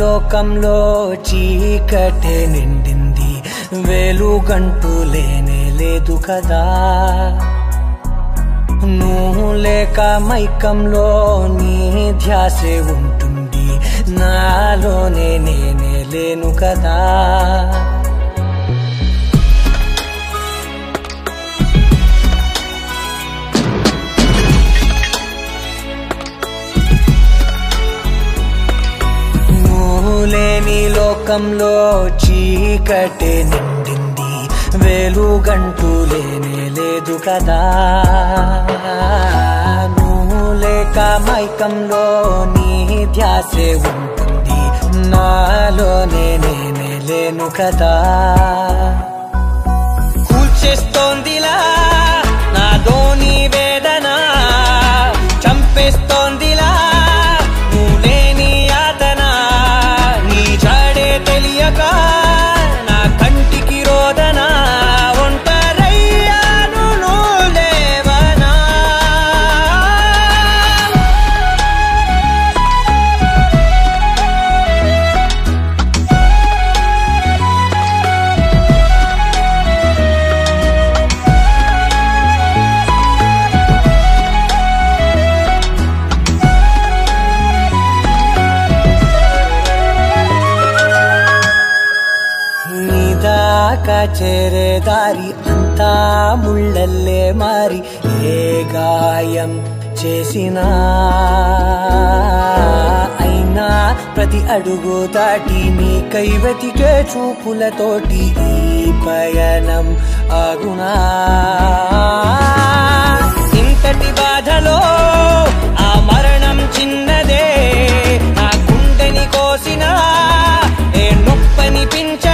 లోకంలో చీకటే నిండింది వెలుగంటూ లేనే లేదు కదా నువ్వు లేక మైకంలో నీ ధ్యాసే ఉంటుంది నాలోనే నేనే లేను కదా నువ్వు లేని లోకంలో చీకటే నిండింది వెలుగంటూ లేనే లేదు కదా నువ్వు లేక మైకంలో నీ ధ్యాసే ఉంటుంది నాలోనే నేనే లేను కదా కూల్చేస్తోందిలా నా ధోని వేదన చంపేస్తోందిలా నువ్వు లేని యాతన నీ జాడే తెలియక నా కంటికి రోదన ఒంటరయ్యాను నువ్వు లేవనా నీదాకా చేరే దారి అంతా ముళ్ళల్లే మారి ఏ గాయం చేసినా అయినా ప్రతి అడుగు దాటి నీ కైవతికే చూపులతోటి ఈ పయనం ఆగునా ఇంతటి బాధలో ఆ మరణం చిన్నదే నా గుండెని కోసినా ఏ నొప్పని పించ